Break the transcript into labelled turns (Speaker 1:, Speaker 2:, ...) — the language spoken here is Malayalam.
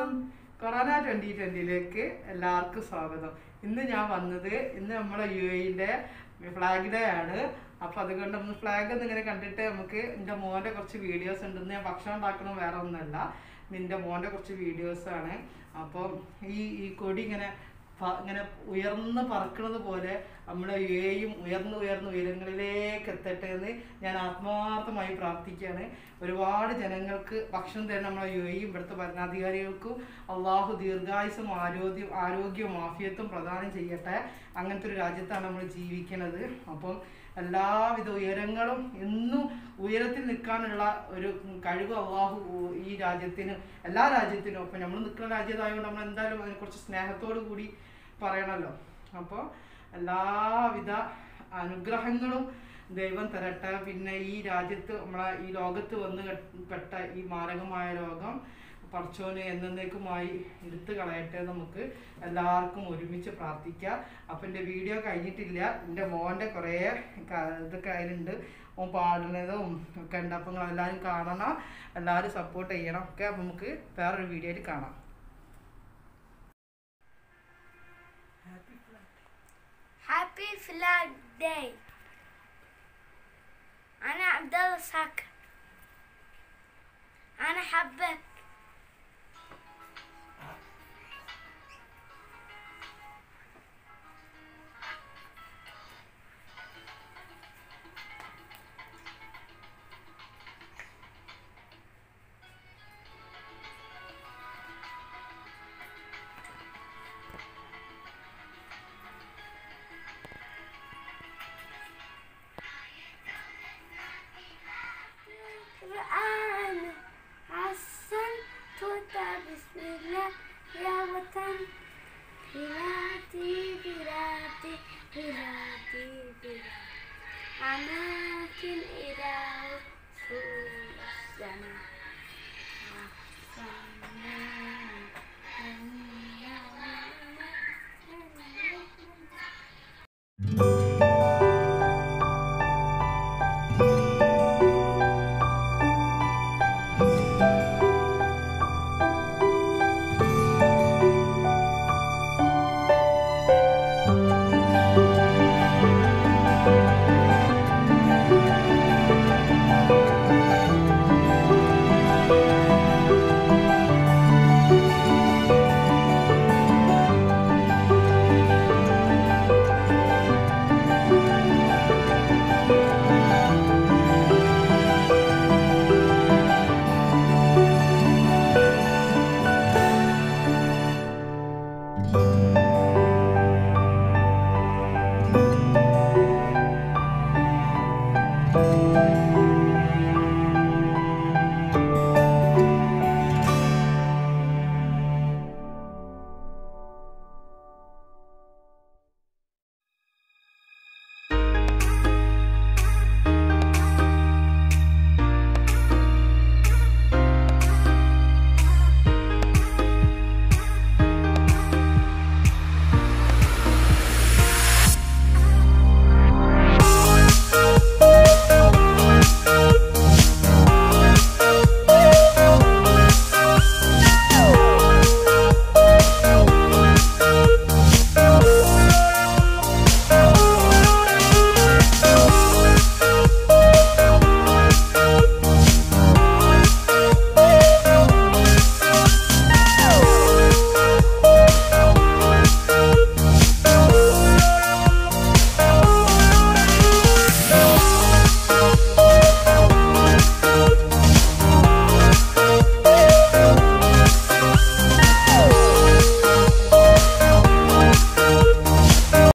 Speaker 1: കൊറോണ ട്വന്റി ട്വന്റിയിലേക്ക് എല്ലാവർക്കും സ്വാഗതം ഇന്ന് ഞാൻ വന്നത് ഇന്ന് നമ്മളെ യു എന്റെ ഫ്ലാഗ് ഡേ ആണ് അപ്പൊ അതുകൊണ്ട് നമ്മൾ ഫ്ലാഗ് ഒന്ന് ഇങ്ങനെ കണ്ടിട്ട് നമുക്ക് എൻ്റെ മോന്റെ കുറച്ച് വീഡിയോസ് ഉണ്ട് ഇന്ന് ഞാൻ ഭക്ഷണം ഉണ്ടാക്കണം വേറെ ഒന്നല്ല നിന്റെ മോന്റെ കുറച്ച് വീഡിയോസ് ആണ് അപ്പം ഈ ഈ കൊടി ഇങ്ങനെ പ- ഇങ്ങനെ ഉയർന്ന് പറക്കുന്നത് പോലെ നമ്മുടെ യുഎയും ഉയർന്ന് ഉയർന്ന് ഉയരങ്ങളിലേക്ക് എത്തട്ടെ എന്ന് ഞാൻ ആത്മാർത്ഥമായി പ്രാർത്ഥിക്കുകയാണ് ഒരുപാട് ജനങ്ങൾക്ക് ഭക്ഷണം തരുന്ന നമ്മുടെ യുഎയും ഇവിടുത്തെ ഭരണാധികാരികൾക്കും അള്ളാഹു ദീർഘായുസും ആരോഗ്യം ആരോഗ്യവും ആഫിയത്തും പ്രദാനം ചെയ്യട്ടെ അങ്ങനത്തെ ഒരു രാജ്യത്താണ് നമ്മൾ ജീവിക്കുന്നത് അപ്പം എല്ലാവിധ ഉയരങ്ങളും എന്നും ഉയരത്തിൽ നിൽക്കാനുള്ള ഒരു കഴിവ് അള്ളാഹു ഈ രാജ്യത്തിന് എല്ലാ രാജ്യത്തിനും ഇപ്പം നമ്മൾ നിൽക്കുന്ന രാജ്യത്തായതുകൊണ്ട് നമ്മൾ എന്തായാലും അതിനെക്കുറിച്ച് സ്നേഹത്തോടു കൂടി പറയണമല്ലോ അപ്പോൾ എല്ലാവിധ അനുഗ്രഹങ്ങളും ദൈവം തരട്ടെ പിന്നെ ഈ രാജ്യത്ത് നമ്മളെ ഈ ലോകത്ത് വന്ന് കെ- പെട്ട ഈ മാരകമായ രോഗം പടച്ചോന് എന്നേക്കുമായി എടുത്തു കളയട്ടെ നമുക്ക് എല്ലാവർക്കും ഒരുമിച്ച് പ്രാർത്ഥിക്കാം അപ്പം എൻ്റെ വീഡിയോ കഴിഞ്ഞിട്ടില്ല എൻ്റെ മോൻ്റെ കുറേ ക- ഇതൊക്കെ അതിലുണ്ട് ഓൻ പാടുന്നതും ഒക്കെ ഉണ്ട് അപ്പം നിങ്ങൾ എല്ലാവരും കാണണം എല്ലാവരും സപ്പോർട്ട് ചെയ്യണം ഒക്കെ അപ്പം നമുക്ക് വേറൊരു വീഡിയോയിൽ കാണാം
Speaker 2: Happy Flag Day أنا عبد الله ساكر أنا حبك القرآن حسن توتا بسم الله يا وطن بلادي بلادي بلادي بلادي أماكن إلى وصول السماء